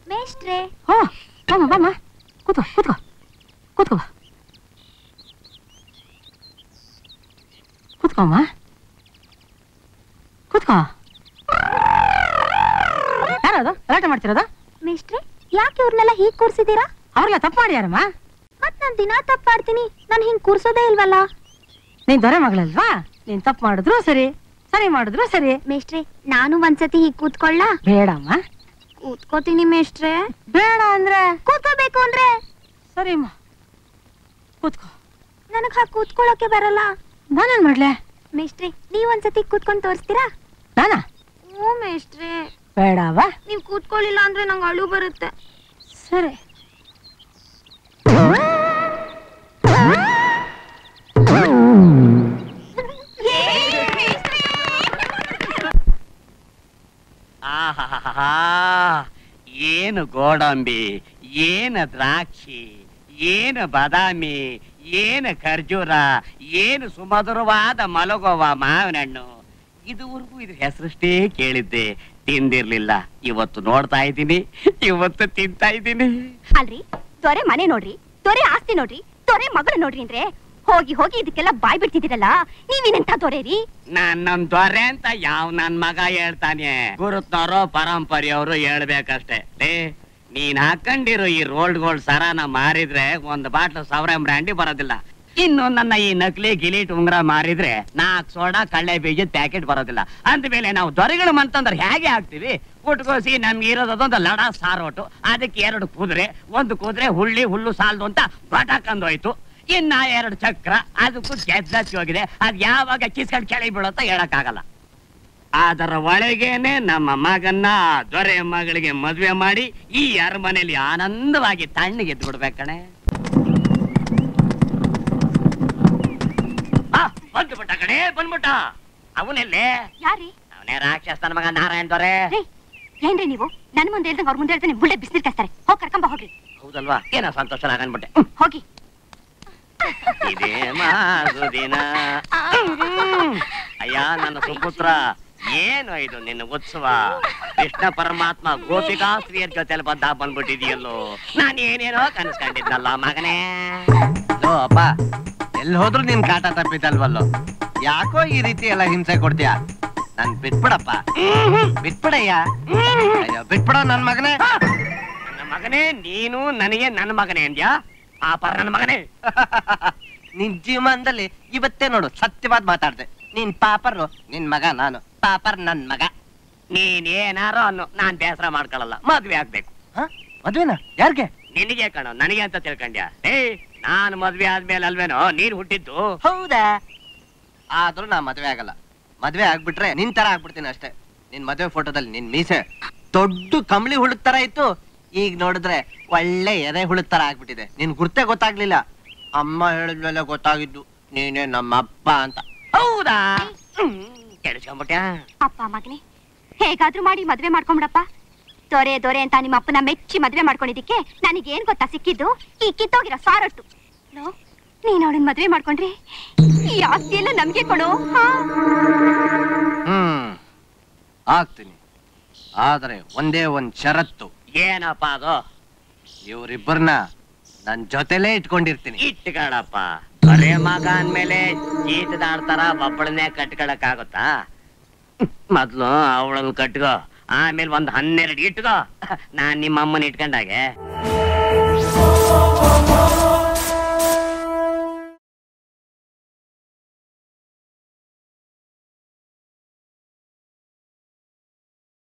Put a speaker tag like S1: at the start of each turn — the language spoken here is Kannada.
S1: ಮೇಷ್ಟ್ರೆ
S2: ಹೋ ಬಾಮ ಬಾಮ ಕೂತ್ಕೋ ಕೂತ್ಕೋ ಕೂತ್ಕೋ ಬಾ. ಕೂತ್ಕೋಮ್ಮ ಕೂತ್ಕೋ ಯಾರದು ಗಲಾಟೆ ಮಾಡ್ತಿರೋದು
S1: ಮೇಷ್ಟ್ರೆ ಯಾಕೆ ಇವ್ರನ್ನೆಲ್ಲ ಹೀಗ್ ಕೂರ್ಸಿದೀರಾ
S2: ಅವ್ರೆಲ್ಲ ತಪ್ಪು ಮಾಡ್ಯಾರಮ್ಮ
S1: ಮತ್ ನಾನ್ ದಿನಾ ತಪ್ಪ್ ಮಾಡ್ತೀನಿ ನಾನ್ ಹಿಂಗ್ ಕೂರ್ಸೋದೇ ಇಲ್ವಲ್ಲ
S2: ನೀನ್ ದೊರೆ ಮಗಳಲ್ವಾ ನೀನ್ ತಪ್ಪು ಮಾಡಿದ್ರು ಸರಿ ಸರಿ ಮಾಡಿದ್ರು ಸರಿ
S1: ಮೇಷ್ಟ್ರೆ ನಾನು ಒಂದ್ಸತಿ ಹೀಗ್ ಕೂತ್ಕೊಳ್ಳ
S2: ಬೇಡಮ್ಮ
S1: ಕೂತ್ಕೋತೀನಿ ಮೇಷ್ಟ್ರೆ
S2: ಬೇಡ ಅಂದ್ರೆ
S1: ಕೂತ್ಕೋಬೇಕು ಅಂದ್ರೆ
S2: ಸರಿಮ್ಮ ಕೂತ್ಕೋ
S1: ನನಗ್ ಹಾಗೆ ಕೂತ್ಕೊಳ್ಳೋಕೆ ಬರಲ್ಲ
S2: ನಾನೇನ್ ಮಾಡ್ಲೆ
S1: ಮೇಷ್ಟ್ರೆ ನೀವ್ ಒಂದ್ಸತಿ ಕೂತ್ಕೊಂಡ್ ತೋರಿಸ್ತೀರಾ
S2: ನಾನಾ
S1: ಓ ಮೇಷ್ಟ್ರೆ
S2: ಬೇಡವಾ
S1: ನೀವ್ ಕೂತ್ಕೊಳ್ಳಿಲ್ಲ ಅಂದ್ರೆ ನಂಗೆ ಅಳು ಬರುತ್ತೆ
S2: ಸರಿ
S3: ಆಹಾಹಾಹಾ. ಏನು ಗೋಡಂಬಿ ಏನು ದ್ರಾಕ್ಷಿ ಏನು ಬಾದಾಮಿ ಏನು ಖರ್ಜೂರ ಏನು ಸುಮಧುರವಾದ ಮಲಗುವ ಮಾವಿನ ಹಣ್ಣು ಇದುವರೆಗೂ ಇದ್ರ ಹೆಸರಷ್ಟೇ ಕೇಳಿದ್ದೆ ತಿಂದಿರ್ಲಿಲ್ಲ ಇವತ್ತು ನೋಡ್ತಾ ಇದ್ದೀನಿ ಇವತ್ತು ತಿಂತಾ ಇದ್ದೀನಿ
S1: ಅಲ್ರಿ ದೊರೆ ಮನೆ ನೋಡ್ರಿ ದೊರೆ ಆಸ್ತಿ ನೋಡ್ರಿ ದೊರೆ ಮಗಳು ನೋಡ್ರಿ ಅಂದ್ರೆ ಹೋಗಿ ಹೋಗಿ ಇದಕ್ಕೆಲ್ಲ ಬಾಯ್ ಬಿಡ್ತಿದ್ದೀರಲ್ಲ ನೀವೇನೆಂತ ದೊರೆ ರೀ
S3: ನನ್ನನ್ ದೊರೆ ಅಂತ ಯಾವ ನನ್ ಮಗ ಹೇಳ್ತಾನೆ ಗುರುತ್ನವರು ಪರಂಪರೆಯವರು ಹೇಳ್ಬೇಕಷ್ಟೇ ಲೇ ನೀನ್ ಹಾಕೊಂಡಿರೋ ಈ ರೋಲ್ಡ್ ಗೋಲ್ಡ್ ಸರಾನ ಮಾರಿದ್ರೆ ಒಂದ್ ಬಾಟ್ಲು ಸಾವಿರ ಬ್ರ್ಯಾಂಡಿ ಬರೋದಿಲ್ಲ ಇನ್ನು ನನ್ನ ಈ ನಕಲಿ ಗಿಲೀಟ್ ಉಂಗ್ರ ಮಾರಿದ್ರೆ ನಾಲ್ಕು ಸೋಡಾ ಕಳ್ಳೆ ಬೀಜದ ಪ್ಯಾಕೆಟ್ ಬರೋದಿಲ್ಲ ಅಂದ್ಮೇಲೆ ನಾವು ದೊರೆಗಳು ಮಂತಂದ್ರೆ ಹೇಗೆ ಹಾಕ್ತಿವಿ ಉಟ್ಕೋಸಿ ನಮ್ಗೆ ಇರೋದು ಅದೊಂದು ಲಡ ಸಾರೋಟು ಅದಕ್ಕೆ ಎರಡು ಕುದುರೆ ಒಂದು ಕುದುರೆ ಹುಳ್ಳಿ ಹುಲ್ಲು ಸಾಲದು ಅಂತ ಬಟಾಕಂದೋಯ್ತು ಇನ್ನ ಎರಡು ಚಕ್ರ ಅದಕ್ಕೂ ಗೆದ್ದಚ್ಚಿ ಹೋಗಿದೆ ಅದ್ ಯಾವಾಗ ಕಿಸ್ಕೊಂಡ್ ಕೆಳಗೆ ಬೀಳುತ್ತೋ ಹೇಳಕ್ಕಾಗಲ್ಲ ಅದರ ಒಳಗೇನೆ ನಮ್ಮ ಮಗನ್ನ ಆ ದೊರೆ ಮಗಳಿಗೆ ಮದ್ವೆ ಮಾಡಿ ಈ ಅರಮನೆಯಲ್ಲಿ ಆನಂದವಾಗಿ ತಣ್ಣಗೆ ಎದ್ದು ಬಿಡ್ಬೇಕಣೆ ಆ, ಬಂದ್ಬಿಟ್ಟ ಕಣೆ ಬಂದ್ಬಿಟ್ಟ ಅವನೆಲ್ಲೇ
S1: ಯಾರಿ
S3: ಅವನೇ ರಾಕ್ಷಸನ ಮಗ ನಾರಾಯಣ್ ದೊರೆ
S1: ರೀ ಏನ್ರಿ ನೀವು ನನ್ ಮುಂದೆ ಹೇಳ್ದಂಗ ಅವ್ರ ಮುಂದೆ ಹೇಳ್ತಾನೆ ಬುಳ್ಳೆ ಬಿಸಿಲು ಕಾಸ್ತಾರೆ ಹೋಗ್ ಕರ್ಕೊಂಬ ಹೋಗ್ರಿ
S3: ಹೌದಲ್ವಾ ಏನೋ ಸಂತೋಷ ಆಗನ್ಬಿಟ್ಟೆ
S1: ಹೋಗಿ
S3: ಇದೇ ಮಾಸುದಿನ ಅಯ್ಯ ನನ್ನ ಸುಪುತ್ರ ಏನು ಇದು ನಿನ್ನ ಉತ್ಸವ ಕೃಷ್ಣ ಪರಮಾತ್ಮ ಗೋಪಿಕಾ ಸ್ತ್ರೀಯರ ಜೊತೆಲಿ ಬಂದ ಬಂದ್ಬಿಟ್ಟಿದೆಯಲ್ಲೋ ನಾನು ಏನೇನೋ ಕನ್ಸ್ಕೊಂಡಿದ್ನಲ್ಲ ಮಗನೇ
S4: ಲೋ ಅಪ್ಪ ಎಲ್ಲಿ ಹೋದ್ರು ನಿನ್ ಕಾಟ ತಪ್ಪಿದ್ದಲ್ವಲ್ಲೋ ಯಾಕೋ ಈ ರೀತಿ ಎಲ್ಲ ಹಿಂಸೆ ಕೊಡ್ತೀಯ ನನ್ ಬಿಟ್ಬಿಡಪ್ಪ ಬಿಟ್ಬಿಡಯ್ಯ ಅಯ್ಯೋ ಬಿಟ್ಬಿಡೋ ನನ್ ಮಗನೇ
S3: ನನ್ನ ಮಗನೇ ನೀನು ನನಗೆ ನನ್ನ ಮಗನೇ ಅಂದ್ಯಾ ಆ ಪರ ನನ್ನ ಮಗನೇ
S4: ನಿನ್ ಜೀವಮಾನದಲ್ಲಿ ಇವತ್ತೇ ನೋಡು ಸತ್ಯವಾದ ಮಾತಾಡ್ದೆ ನೀನ್ ಪಾಪರು ನಿನ್ ಮಗ ನಾನು ಪಾಪರ್ ನನ್ ಮಗ
S3: ನೀನ್ ಏನಾರೋ ಅನ್ನು ನಾನ್ ಬೇಸರ ಮಾಡ್ಕೊಳಲ್ಲ ಮದ್ವೆ ಆಗ್ಬೇಕು
S4: ಹ? ಮದ್ವೆನಾ ಯಾರ್ಗೆ
S3: ನಿನಗೆ ಕಣೋ ನನಗೆ ಅಂತ ತಿಳ್ಕೊಂಡ್ಯಾ ಏ ನಾನ್ ಮದ್ವೆ ಆದ್ಮೇಲೆ ಅಲ್ವೇನೋ ನೀನ್ ಹುಟ್ಟಿದ್ದು
S4: ಹೌದಾ ಆದ್ರೂ ನಾ ಮದ್ವೆ ಆಗಲ್ಲ ಮದ್ವೆ ಆಗ್ಬಿಟ್ರೆ ನಿನ್ ತರ ಆಗ್ಬಿಡ್ತೀನಿ ಅಷ್ಟೇ ನಿನ್ ಮದ್ವೆ ಫೋಟೋದಲ್ಲಿ ನಿನ್ ಮೀಸೆ ದೊಡ್ಡ ಕಂಬಳಿ ಹುಳುಕ್ ತರ ಇತ್ತು ಈಗ ನೋಡಿದ್ರೆ ಒಳ್ಳೆ ಎದೆ ಹುಳುಕ್ ತರ ಆಗ್ಬಿಟ್ಟಿದೆ ನಿನ್ ಗುರ್ತೆ ಗೊತ್ತಾಗ್ಲಿಲ್ಲ ಅಮ್ಮ ಹೇಳಿದ್ಮೇಲೆ ಗೊತ್ತಾಗಿದ್ದು ನೀನೇ ನಮ್ಮ ಅಪ್ಪ ಅಂತ
S3: ಹೌದಾ ಕೆಡಿಸ್ಕೊಂಬಿಟ್ಯಾ
S1: ಅಪ್ಪ ಮಗನೇ ಹೇಗಾದ್ರೂ ಮಾಡಿ ಮದ್ವೆ ಮಾಡ್ಕೊಂಬಿಡಪ್ಪ ದೊರೆ ದೊರೆ ಅಂತ ನಿಮ್ಮ ಅಪ್ಪನ ಮೆಚ್ಚಿ ಮದ್ವೆ ಮಾಡ್ಕೊಂಡಿದ್ದಕ್ಕೆ ನನಗೇನ್ ಗೊತ್ತಾ ಸಿಕ್ಕಿದ್ದು ಈ ಕಿತ್ತೋಗಿರೋ ಸಾರಟ್ಟು ಲೋ, ನೀನ್ ಅವಳನ್ ಮದ್ವೆ ಮಾಡ್ಕೊಂಡ್ರಿ ಈ ಆಸ್ತಿ ಎಲ್ಲ ನಮ್ಗೆ ಕೊಡು ಹಾ
S4: ಹ್ಮ್ ಆಗ್ತೀನಿ ಆದ್ರೆ ಒಂದೇ ಒಂದ್ ಷರತ್ತು
S3: ಏನಪ್ಪ ಅದು
S4: ಇವ್ರಿಬ್ಬರನ್ನ ನನ್ ಜೊತೆಲೇ ಇಟ್ಕೊಂಡಿರ್ತೀನಿ
S3: ಇಟ್ಕೊಳಪ್ಪ ಬರೇ ಮಗ ಅಂದ್ಮೇಲೆ ಜೀತದಾಡ್ತಾರ ಒಬ್ಬಳನ್ನೇ ಕಟ್ಕೊಳಕ್ ಆಗುತ್ತಾ ಮೊದ್ಲು ಅವಳನ್ನ ಕಟ್ಕೋ ಆಮೇಲೆ ಒಂದ್ ಹನ್ನೆರಡು ಇಟ್ಕೋ ನಾನ್ ನಿಮ್ಮ ಅಮ್ಮನ ಇಟ್ಕೊಂಡಾಗೆ